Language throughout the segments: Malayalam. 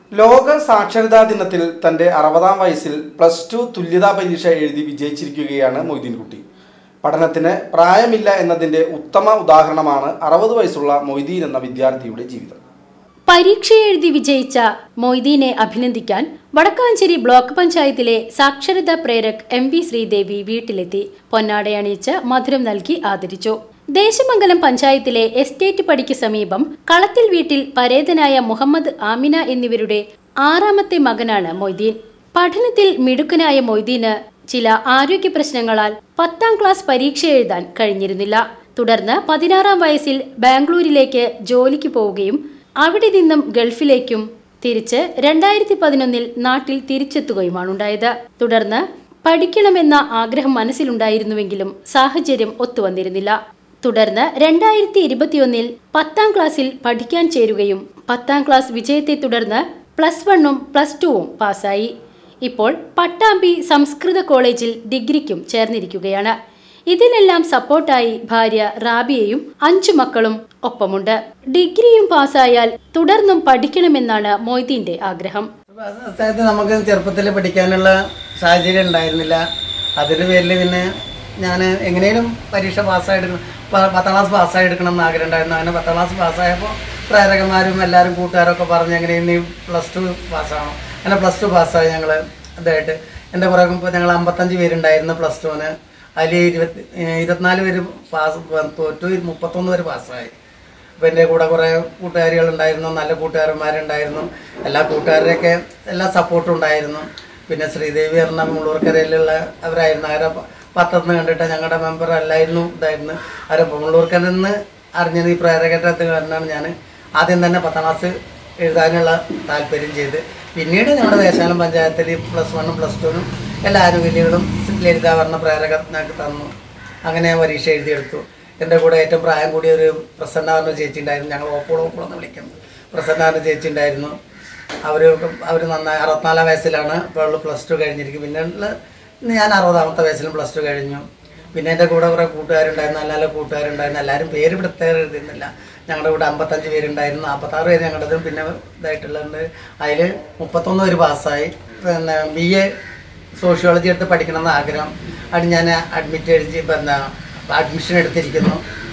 ലോക സാക്ഷരതാ ദിനത്തിൽ തന്റെ അറുപതാം വയസ്സിൽ പ്ലസ് ടു തുല്യതാ പരീക്ഷ എഴുതി വിജയിച്ചിരിക്കുകയാണ് മൊയ്തീൻകുട്ടി പഠനത്തിന് പ്രായമില്ല എന്നതിന്റെ ഉത്തമ ഉദാഹരണമാണ് അറുപത് വയസ്സുള്ള മൊയ്തീൻ എന്ന വിദ്യാർത്ഥിയുടെ ജീവിതം പരീക്ഷ എഴുതി വിജയിച്ച മൊയ്തീനെ അഭിനന്ദിക്കാൻ വടക്കാഞ്ചേരി ബ്ലോക്ക് പഞ്ചായത്തിലെ സാക്ഷരതാ പ്രേരക് എം വി ശ്രീദേവി വീട്ടിലെത്തി പൊന്നാടയണിയിച്ച് മധുരം നൽകി ആദരിച്ചു ദേശമംഗലം പഞ്ചായത്തിലെ എസ്റ്റേറ്റ് പടിക്ക് സമീപം കളത്തിൽ വീട്ടിൽ പരേതനായ മുഹമ്മദ് ആമിന എന്നിവരുടെ ആറാമത്തെ മകനാണ് മൊയ്തീൻ പഠനത്തിൽ മിടുക്കനായ മൊയ്തീന് ചില ആരോഗ്യ പ്രശ്നങ്ങളാൽ പത്താം ക്ലാസ് പരീക്ഷ എഴുതാൻ കഴിഞ്ഞിരുന്നില്ല തുടർന്ന് പതിനാറാം വയസ്സിൽ ബാംഗ്ലൂരിലേക്ക് ജോലിക്ക് പോവുകയും അവിടെ നിന്നും ഗൾഫിലേക്കും തിരിച്ച് രണ്ടായിരത്തി പതിനൊന്നിൽ നാട്ടിൽ തിരിച്ചെത്തുകയുമാണുണ്ടായത് തുടർന്ന് പഠിക്കണമെന്ന ആഗ്രഹം മനസ്സിലുണ്ടായിരുന്നുവെങ്കിലും സാഹചര്യം ഒത്തുവന്നിരുന്നില്ല തുടർന്ന് രണ്ടായിരത്തി ഇരുപത്തിയൊന്നിൽ പത്താം ക്ലാസ്സിൽ പഠിക്കാൻ ചേരുകയും പത്താം ക്ലാസ് വിജയത്തെ തുടർന്ന് പ്ലസ് വണ്ണും പ്ലസ് ടുവും പാസ്സായി ഇപ്പോൾ പട്ടാമ്പി സംസ്കൃത കോളേജിൽ ഡിഗ്രിക്കും ചേർന്നിരിക്കുകയാണ് ഇതിനെല്ലാം സപ്പോർട്ടായി ഭാര്യ റാബിയയും അഞ്ചു മക്കളും ഒപ്പമുണ്ട് ഡിഗ്രിയും പാസ്സായാൽ തുടർന്നും പഠിക്കണമെന്നാണ് മൊയ്തീന്റെ ആഗ്രഹം അതായത് നമുക്ക് ചെറുപ്പത്തിൽ പഠിക്കാനുള്ള സാഹചര്യം ഉണ്ടായിരുന്നില്ല അതിൻ്റെ പേരിൽ പിന്നെ ഞാൻ എങ്ങനെയും പരീക്ഷ പാസ്സായെടുക്കണം പ- പത്താം ക്ലാസ് പാസ്സായെടുക്കണം എന്ന് ആഗ്രഹം ഉണ്ടായിരുന്നു അങ്ങനെ പത്താം ക്ലാസ് പാസ്സായപ്പോൾ പ്രേരകന്മാരും എല്ലാവരും കൂട്ടുകാരൊക്കെ പറഞ്ഞ് എങ്ങനെ ഇനി പ്ലസ് ടു പാസ്സാവണം അങ്ങനെ പ്ലസ് ടു പാസ്സായി ഞങ്ങൾ ഇതായിട്ട് എൻ്റെ പുറകെ ഇപ്പോൾ ഞങ്ങൾ അമ്പത്തഞ്ച് പേരുണ്ടായിരുന്നു പ്ലസ് ടുവിന് അതിൽ ഇരുപത്തി ഇരുപത്തിനാല് പേര് പാസ് തോറ്റു മുപ്പത്തൊന്ന് പേര് പാസ്സായി അപ്പോൾ എൻ്റെ കൂടെ കുറേ കൂട്ടുകാരികളുണ്ടായിരുന്നു നല്ല കൂട്ടുകാരന്മാരുണ്ടായിരുന്നു എല്ലാ കൂട്ടുകാരുടെയൊക്കെ എല്ലാ സപ്പോർട്ടും ഉണ്ടായിരുന്നു പിന്നെ ശ്രീദേവി എറണ മുള്ളൂർക്കരയിലുള്ള അവരായിരുന്നു അവരെ പ- പത്രത്തിന് കണ്ടിട്ട് ഞങ്ങളുടെ മെമ്പർ അല്ലായിരുന്നു ഇതായിരുന്നു അവരെ മുള്ളൂർക്കരയിൽ നിന്ന് അറിഞ്ഞത് ഈ പ്രേരകറ്റത്ത് കാരണമാണ് ഞാൻ ആദ്യം തന്നെ പത്താം ക്ലാസ് എഴുതാനുള്ള താല്പര്യം ചെയ്ത് പിന്നീട് ഞങ്ങളുടെ ദേശാലം പഞ്ചായത്തിൽ പ്ലസ് വണ്ണും പ്ലസ് ടുവിനും എല്ലാ ആനുകൂല്യങ്ങളും ലളിതാവർണ്ണ പ്രേരകർ ഞങ്ങൾക്ക് തന്നു അങ്ങനെ പരീക്ഷ എഴുതിയെടുത്തു എൻ്റെ കൂടെ ഏറ്റവും പ്രായം കൂടിയ ഒരു പ്രസന്ന പറഞ്ഞ ചേച്ചി ഉണ്ടായിരുന്നു ഞങ്ങൾ ഓപ്പോളം ഓപ്പോളം എന്ന് വിളിക്കുന്നത് പ്രസന്ന പറഞ്ഞ ചേച്ചി ഉണ്ടായിരുന്നു അവർ അവർ നന്നായി അറുപത്തിനാലാം വയസ്സിലാണ് ഇപ്പോൾ പ്ലസ് ടു കഴിഞ്ഞിരിക്കും പിന്നെ ഉള്ള ഞാൻ അറുപതാമത്തെ വയസ്സിലും പ്ലസ് ടു കഴിഞ്ഞു പിന്നെ എൻ്റെ കൂടെ കുറേ കൂട്ടുകാരുണ്ടായിരുന്നു നല്ല നല്ല കൂട്ടുകാരുണ്ടായിരുന്നു എല്ലാവരും പേര് പ്രത്യേകം എഴുതുന്നില്ല ഞങ്ങളുടെ കൂടെ അമ്പത്തഞ്ച് പേരുണ്ടായിരുന്നു നാൽപ്പത്താറ് പേര് ഞങ്ങളുടേതും പിന്നെ ഇതായിട്ടുള്ളത് അതിൽ മുപ്പത്തൊന്ന് പേര് പാസ്സായി പിന്നെ ബി എ സോഷ്യോളജി എടുത്ത് പഠിക്കണമെന്ന് ആഗ്രഹം അത് ഞാൻ അഡ്മിറ്റ് എഴുതി പിന്നെ അഡ്മിഷൻ എടുത്തിരിക്കുന്നു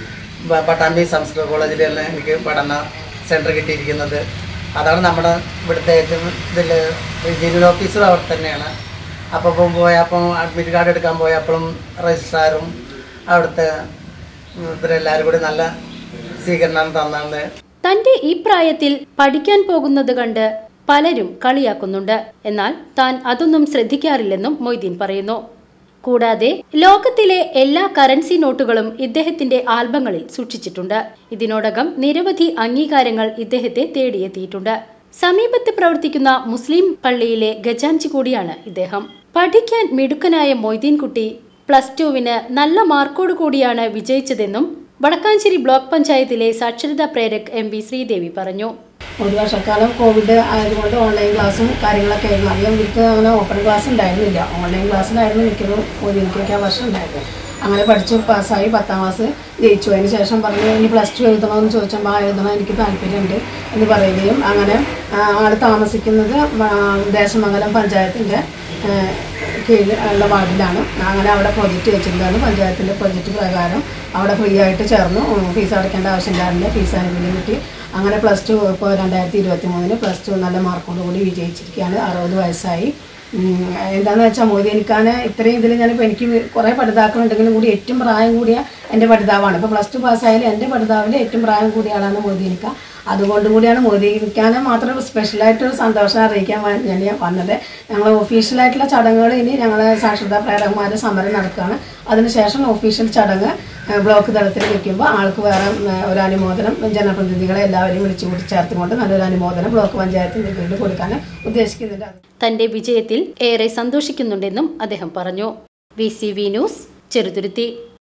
പ- പട്ടാമ്പി സംസ്കൃത കോളേജിൽ തന്നെ എനിക്ക് പഠന സെൻറ്റർ കിട്ടിയിരിക്കുന്നത് അതാണ് നമ്മുടെ ഇവിടുത്തെ ഏറ്റവും ഇതിൽ ജില്ലാ ഓഫീസർ അവിടെ തന്നെയാണ് അപ്പോൾ ഇപ്പം പോയപ്പം അഡ്മിറ്റ് കാർഡ് എടുക്കാൻ പോയപ്പോഴും രജിസ്ട്രാറും അവിടുത്തെ ഉം, ഇവരെല്ലാവരും കൂടി നല്ല സ്വീകരണം തന്നാണ് തന്റെ ഈ പ്രായത്തിൽ പഠിക്കാൻ പോകുന്നത് കണ്ട് പലരും കളിയാക്കുന്നുണ്ട് എന്നാൽ താൻ അതൊന്നും ശ്രദ്ധിക്കാറില്ലെന്നും മൊയ്തീൻ പറയുന്നു കൂടാതെ ലോകത്തിലെ എല്ലാ കറൻസി നോട്ടുകളും ഇദ്ദേഹത്തിന്റെ ആൽബങ്ങളിൽ സൂക്ഷിച്ചിട്ടുണ്ട് ഇതിനോടകം നിരവധി അംഗീകാരങ്ങൾ ഇദ്ദേഹത്തെ തേടിയെത്തിയിട്ടുണ്ട് സമീപത്ത് പ്രവർത്തിക്കുന്ന മുസ്ലിം പള്ളിയിലെ ഗജാൻജി കൂടിയാണ് ഇദ്ദേഹം പഠിക്കാൻ മിടുക്കനായ മൊയ്തീൻ കുട്ടി പ്ലസ് ടുവിന് നല്ല മാർക്കോട് കൂടിയാണ് വിജയിച്ചതെന്നും വടക്കാഞ്ചേരി ബ്ലോക്ക് പഞ്ചായത്തിലെ സാക്ഷരതാ പ്രേരക് എം വി ശ്രീദേവി പറഞ്ഞു ഒരു വർഷക്കാലം കോവിഡ് ആയതുകൊണ്ട് ഓൺലൈൻ ക്ലാസ്സും കാര്യങ്ങളൊക്കെ ആയിരുന്നു അധികം എനിക്ക് അങ്ങനെ ഓപ്പൺ ക്ലാസ് ഉണ്ടായിരുന്നില്ല ഓൺലൈൻ ക്ലാസ്സിലായിരുന്നു മിക്കതും ഒരു എനിക്കൊക്കെ ആ വർഷം ഉണ്ടായിരുന്നത് അങ്ങനെ പഠിച്ചു പാസ്സായി പത്താം ക്ലാസ് ജയിച്ചു അതിന് ശേഷം പറഞ്ഞു ഇനി പ്ലസ് ടു എഴുതണമെന്ന് ചോദിച്ചപ്പോൾ ആ എഴുതണം എനിക്ക് താല്പര്യമുണ്ട് എന്ന് പറയുകയും അങ്ങനെ ആ, ആള് താമസിക്കുന്നത് ആ, ദേശമംഗലം പഞ്ചായത്തിൻ്റെ കീഴിൽ ഉള്ള വാർഡിലാണ് അങ്ങനെ അവിടെ പ്രൊജക്റ്റ് വെച്ചിട്ടുണ്ടായിരുന്നു പഞ്ചായത്തിൻ്റെ പ്രൊജക്റ്റ് പ്രകാരം അവിടെ ഫ്രീ ആയിട്ട് ചേർന്നു ഉം, ഫീസ് അടയ്ക്കേണ്ട ആവശ്യമില്ലായിരുന്നു ഫീസ് ആനുകൂല്യം കിട്ടി അങ്ങനെ പ്ലസ് ടു ഇപ്പോൾ രണ്ടായിരത്തി ഇരുപത്തി മൂന്നിന് പ്ലസ് ടു നല്ല മാർക്കോട് കൂടി വിജയിച്ചിരിക്കുകയാണ് അറുപത് വയസ്സായി ഉം, എന്താണെന്ന് വെച്ചാൽ മോദി എനിക്കാണ് ഇത്രയും ഇതിൽ ഞാനിപ്പോൾ എനിക്ക് കുറേ പഠിതാക്കളുണ്ടെങ്കിലും കൂടി ഏറ്റവും പ്രായം കൂടിയ എൻ്റെ പഠിതാവാണ് ഇപ്പോൾ പ്ലസ് ടു പാസ്സായാലും എൻ്റെ പഠിതാവിൽ ഏറ്റവും പ്രായം കൂടിയ ആളാണ് മോദി എനിക്ക് അതുകൊണ്ട് കൂടിയാണ് മോദിക്കാനെ മാത്രം സ്പെഷ്യലായിട്ടൊരു സന്തോഷം അറിയിക്കാൻ വ- ഞാൻ വന്നത് ഞങ്ങൾ ഒഫീഷ്യലായിട്ടുള്ള ചടങ്ങുകൾ ഇനി ഞങ്ങൾ സാക്ഷരതാ പ്രേരകന്മാർ സമരം നടക്കുകയാണ് അതിനുശേഷം ഒഫീഷ്യൽ ചടങ്ങ് ഏഹ്, ബ്ലോക്ക് തലത്തിൽ വെക്കുമ്പോൾ ആൾക്ക് വേറെ ഉം, ഒരു അനുമോദനം ജനപ്രതിനിധികളെ എല്ലാവരെയും വിളിച്ചു കൂടി ചേർത്തുകൊണ്ട് നല്ലൊരു അനുമോദനം ബ്ലോക്ക് പഞ്ചായത്തിൻ്റെ കീഴിൽ കൊടുക്കാൻ ഉദ്ദേശിക്കുന്നുണ്ട് തന്റെ വിജയത്തിൽ ഏറെ സന്തോഷിക്കുന്നുണ്ടെന്നും അദ്ദേഹം പറഞ്ഞു V C V news Cheruthuruthy